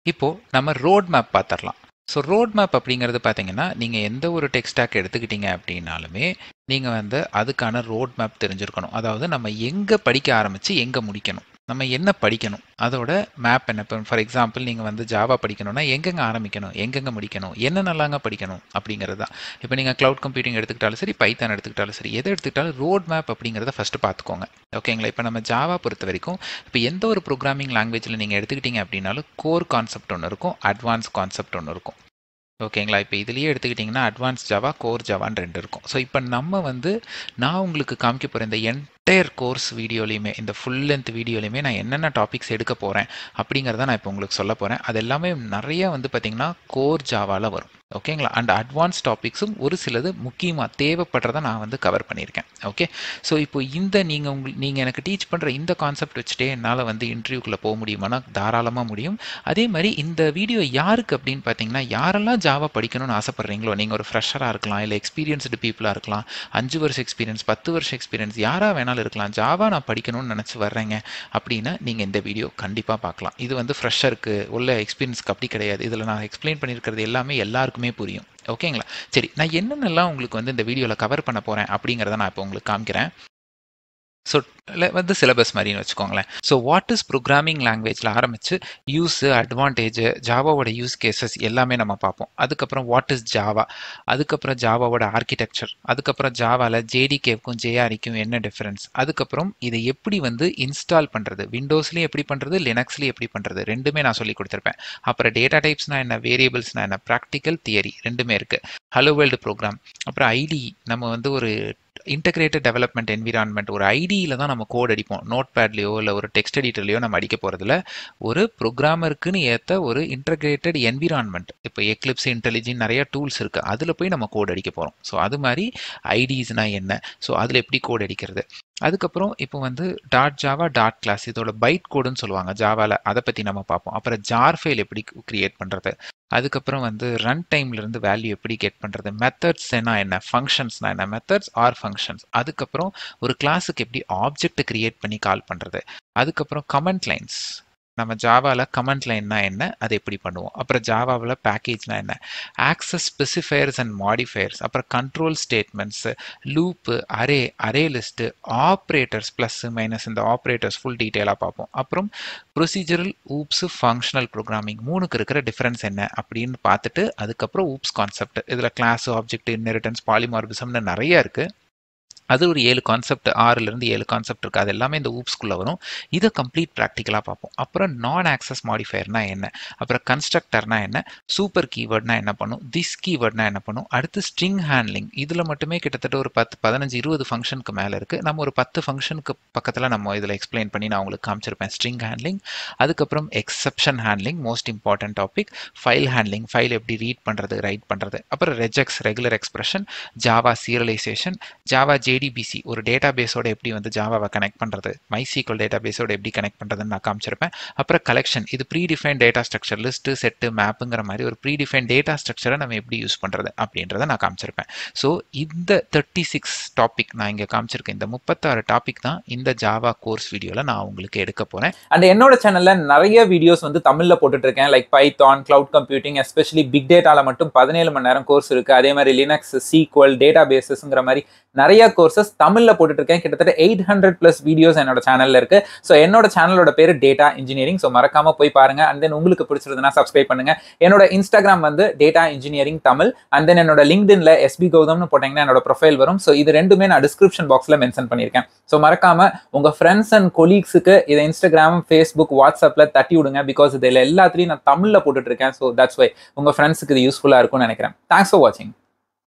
இப்போ நம்ம road map பார்த்துடலாம் ஸோ ரோட் மேப் அப்படிங்கிறது பார்த்தீங்கன்னா நீங்கள் எந்த ஒரு டெக்ஸ்டாக் எடுத்துக்கிட்டீங்க அப்படின்னாலுமே நீங்கள் வந்து அதுக்கான ரோட் மேப் தெரிஞ்சிருக்கணும் அதாவது நம்ம எங்கே படிக்க ஆரம்பித்து எங்கே முடிக்கணும் நம்ம என்ன படிக்கணும் அதோட மேப் என்ன இப்போ ஃபார் எக்ஸாம்பிள் நீங்கள் வந்து ஜாவா படிக்கணும்னா எங்கெங்கே ஆரம்பிக்கணும் எங்கெங்கே முடிக்கணும் என்னென்னலாங்க படிக்கணும் அப்படிங்கிறது தான் இப்போ நீங்கள் க்ளவுட் கம்ப்யூட்டிங் எடுத்துக்கிட்டாலும் சரி பைத்தான் எடுத்துக்கிட்டாலும் சரி எதை எடுத்துக்கிட்டாலும் ரோட் மேப் அப்படிங்கிறத ஃபஸ்ட்டு பார்த்துக்கோங்க ஓகேங்களா இப்போ நம்ம ஜாவா பொறுத்த வரைக்கும் இப்போ எந்த ஒரு ப்ரோக்ராமிங் லாங்குவேஜில் நீங்கள் எடுத்துக்கிட்டீங்க அப்படின்னாலும் கோர் கான்செப்ட் ஒன்று இருக்கும் அட்வான்ஸ் கான்செப்ட் ஒன்று இருக்கும் ஓகேங்களா இப்போ இதுலேயே எடுத்துக்கிட்டிங்கன்னா அட்வான்ஸ் ஜாவா கோர் ஜாவான்னு ரெண்டு இருக்கும் ஸோ இப்போ நம்ம வந்து நான் உங்களுக்கு காமிக்க போகிற இந்த என்டையர் கோர்ஸ் வீடியோலையுமே இந்த ஃபுல் லென்த் வீடியோலையுமே நான் என்னென்ன டாபிக்ஸ் எடுக்க போகிறேன் அப்படிங்கிறத நான் இப்போ உங்களுக்கு சொல்ல போகிறேன் அது எல்லாமே நிறைய வந்து பார்த்திங்கன்னா கோர் ஜாவாவில் வரும் ஓகேங்களா அண்ட் அட்வான்ஸ் டாபிக்ஸும் ஒரு சிலது முக்கியமாக தேவைப்படுறத நான் வந்து கவர் பண்ணியிருக்கேன் ஓகே ஸோ இப்போ இந்த நீங்கள் உங்கள் நீங்கள் எனக்கு டீச் பண்ணுற இந்த கான்செப்ட் வச்சுட்டே என்னால் வந்து இன்டர்வியூக்குள்ளே போக முடியுமானா தாராளமாக முடியும் அதே மாதிரி இந்த வீடியோ யாருக்கு அப்படின்னு பார்த்தீங்கன்னா யாரெல்லாம் ஜாவா படிக்கணும்னு ஆசைப்பட்றீங்களோ நீங்கள் ஒரு ஃப்ரெஷராக இருக்கலாம் இல்லை எக்ஸ்பீரியன்ஸ்டு பீப்புளாக இருக்கலாம் அஞ்சு வருஷம் எக்ஸ்பீரியன்ஸ் பத்து வருஷம் எக்ஸ்பீரியன்ஸ் யாராக வேணாலும் இருக்கலாம் ஜாவா நான் படிக்கணும்னு நினச்சி வர்றேங்க அப்படின்னா நீங்கள் இந்த வீடியோ கண்டிப்பாக பார்க்கலாம் இது வந்து ஃப்ரெஷருக்கு உள்ள எக்ஸ்பீரியன்ஸ்க்கு அப்படி கிடையாது இதில் நான் எக்ஸ்பிளைன் பண்ணியிருக்கிறது எல்லாமே எல்லாருக்குமே புரியும் ஓகேங்களா சரி நான் என்னென்னலாம் உங்களுக்கு வந்து இந்த வீடியோவில் கவர் பண்ண போகிறேன் அப்படிங்கிறத நான் இப்போ உங்களுக்கு காமிக்கிறேன் ஸோ வந்து சிலபஸ் மாதிரின்னு வச்சுக்கோங்களேன் ஸோ வாட் இஸ் ப்ரோக்ராமிங் லாங்குவேஜில் ஆரம்பித்து யூஸு அட்வான்டேஜ் ஜாவாவோட யூஸ் கேசஸ் எல்லாமே நம்ம பார்ப்போம் அதுக்கப்புறம் வாட் இஸ் ஜாவா அதுக்கப்புறம் ஜாவாவோட ஆர்கிடெக்சர் அதுக்கப்புறம் ஜாவாவில் ஜேடிகேவுக்கும் ஜேஆரிக்கும் என்ன டிஃப்ரென்ஸ் அதுக்கப்புறம் இதை எப்படி வந்து இன்ஸ்டால் பண்ணுறது விண்டோஸ்லேயும் எப்படி பண்ணுறது லினக்ஸ்லேயும் எப்படி பண்ணுறது ரெண்டுமே நான் சொல்லி கொடுத்துருப்பேன் அப்புறம் டேட்டா டைப்ஸ்னால் என்ன வேரியபிள்ஸ்னால் என்ன ப்ராக்டிக்கல் தியரி ரெண்டுமே இருக்குது ஹலோ வேர்ல்டு ப்ரோக்ராம் அப்புறம் ஐடி நம்ம வந்து ஒரு இன்டகிரேட்டட் டெவலப்மெண்ட் என்விரான்மெண்ட் ஒரு ஐடியில் தான் நம்ம கோட் அடிப்போம் நோட் பேட்லேயோ இல்லை ஒரு டெக்ஸ்ட் எடிட்டர்லையோ நம்ம அடிக்க போகிறதுல ஒரு ப்ரோக்ராமருக்குன்னு ஏற்ற ஒரு இன்டகிரேட்டட் என்விரான்மெண்ட் இப்போ எக்லிப்ஸ் இன்டெலிஜென்ட் நிறைய டூல்ஸ் இருக்குது அதில் போய் நம்ம கோட் அடிக்க போகிறோம் ஸோ அது மாதிரி ஐடிஸ்னால் என்ன ஸோ அதில் எப்படி கோட் அடிக்கிறது அதுக்கப்புறம் இப்போ வந்து டாட் ஜாவா டாட் கிளாஸ் இதோட பைட் கோடுன்னு சொல்லுவாங்க ஜாவாவில் அதை பற்றி நம்ம பார்ப்போம் அப்புறம் ஜார் ஃபைல் எப்படி கிரியேட் பண்ணுறது அதுக்கப்புறம் வந்து ரன் டைம்லேருந்து வேல்யூ எப்படி கெட் பண்ணுறது மெத்தட்ஸ் என்ன என்ன ஃபங்க்ஷன்ஸ்னா என்ன மெத்தட்ஸ் ஆர் ஃபங்க்ஷன்ஸ் அதுக்கப்புறம் ஒரு கிளாஸுக்கு எப்படி ஆப்ஜெக்ட் கிரியேட் பண்ணி கால் பண்ணுறது அதுக்கப்புறம் கமெண்ட் லைன்ஸ் நம்ம ஜாவாவில் கமெண்ட் லைன்னா என்ன அதை எப்படி பண்ணுவோம் அப்புறம் ஜாவாவில் பேக்கேஜ்னா என்ன ஆக்சஸ் ஸ்பெசிஃபயர்ஸ் அண்ட் மாடிஃபயர்ஸ் அப்புறம் control statements loop array array list operators plus minus இந்த ஆப்ரேட்டர்ஸ் ஃபுல் டீட்டெயிலாக பார்ப்போம் அப்புறம் ப்ரொசீஜரல் ஊப்ஸு ஃபங்க்ஷனல் ப்ரோக்ராமிங் மூணுக்கு இருக்கிற டிஃப்ரென்ஸ் என்ன அப்படின்னு பார்த்துட்டு அதுக்கப்புறம் ஊப்ஸ் கான்செப்ட் இதில் கிளாஸ் ஆப்ஜெக்ட் இன்ஹெரிட்டன்ஸ் பாலிமார்பிசம்னு நிறைய இருக்குது அது ஒரு ஏழு கான்செப்ட் ஆறுலேருந்து ஏழு கான்செப்ட் இருக்குது அது எல்லாமே இந்த ஊப்ஸ்குள்ளே வரும் இதை கம்ப்ளீட் ப்ராக்டிக்கலாக பார்ப்போம் அப்புறம் நான் ஆக்சஸ் மாடிஃபயர்னா என்ன அப்புறம் கன்ஸ்ட்ரக்டர்னா என்ன சூப்பர் கீவேர்ட்னா என்ன பண்ணும் திஸ் கீவேர்ட்னா என்ன பண்ணும் அடுத்து ஸ்ட்ரிங் ஹேண்ட்லிங் இதில் மட்டுமே கிட்டத்தட்ட ஒரு பத்து பதினஞ்சு இருபது ஃபங்க்ஷனுக்கு மேலே இருக்குது நம்ம ஒரு பத்து ஃபங்க்ஷனுக்கு பக்கத்தில் நம்ம இதில் எக்ஸ்பிளைன் பண்ணி நான் உங்களுக்கு காமிச்சிருப்பேன் ஸ்ட்ரிங் ஹேண்ட்லிங் அதுக்கப்புறம் exception handling most important topic file handling file எப்படி ரீட் பண்ணுறது ரைட் பண்ணுறது அப்புறம் regex regular expression Java serialization Java J JDBC ஒரு டேட்டா பேஸோட எப்படி வந்து ஜாவாவை கனெக்ட் பண்ணுறது மைசீக்வல் டேட்டா பேஸோட எப்படி கனெக்ட் பண்ணுறதுன்னு நான் காமிச்சிருப்பேன் அப்புறம் கலெக்ஷன் இது pre define data structure list set மேப்புங்கிற மாதிரி ஒரு ப்ரீ டிஃபைன் டேட்டா ஸ்ட்ரக்சரை நம்ம எப்படி யூஸ் பண்ணுறது அப்படின்றத நான் காமிச்சிருப்பேன் ஸோ இந்த தேர்ட்டி சிக்ஸ் டாபிக் நான் இங்கே காமிச்சிருக்கேன் இந்த முப்பத்தாறு டாபிக் தான் இந்த ஜாவா கோர்ஸ் வீடியோவில் நான் உங்களுக்கு எடுக்க போகிறேன் அண்ட் என்னோட சேனல்ல நிறைய வீடியோஸ் வந்து தமிழ்ல போட்டுட்டு இருக்கேன் like Python cloud computing especially big டேட்டால மட்டும் பதினேழு மணி நேரம் கோர்ஸ் இருக்கு அதே மாதிரி லினக்ஸ் சீக்வல் டேட்டா பேசஸ்ங்கிற மாதிரி நிறைய கோர்சஸ் தமிழ்ல போட்டுட்டு இருக்கேன் கிட்டத்தட்ட எயிட் ஹண்ட்ரட் பிளஸ் வீடியோஸ் என்னோட சேனல்ல இருக்கு ஸோ என்னோட சேனலோட பேரு டேட்டா இன்ஜினியரிங் ஸோ மறக்காம போய் பாருங்க அண்ட் தென் உங்களுக்கு பிடிச்சிருந்ததுன்னா சப்ஸ்கிரைப் பண்ணுங்க என்னோட இன்ஸ்டாகிராம் வந்து data engineering Tamil and then என்னோட லிங்க்டின்ல எஸ்பி கௌதம்னு போட்டீங்கன்னா என்னோட ப்ரொஃபைல் வரும் ஸோ இது ரெண்டுமே நான் டிஸ்கிரிப்ஷன் பாக்ஸ்ல மென்ஷன் பண்ணியிருக்கேன் ஸோ மறக்காம உங்க ஃப்ரெண்ட்ஸ் அண்ட் கொலீக்ஸுக்கு இதை இன்ஸ்டாகிராம் ஃபேஸ்புக் வாட்ஸ்அப்ல தட்டி விடுங்க பிகாஸ் இதில் எல்லாத்துலையும் நான் தமிழ்ல போட்டுட்டு இருக்கேன் ஸோ தட்ஸ் வை உங்க ஃப்ரெண்ட்ஸுக்கு இது யூஸ்ஃபுல்லா இருக்கும்னு நினைக்கிறேன் தேங்க்ஸ் ஃபார் வாட்சிங்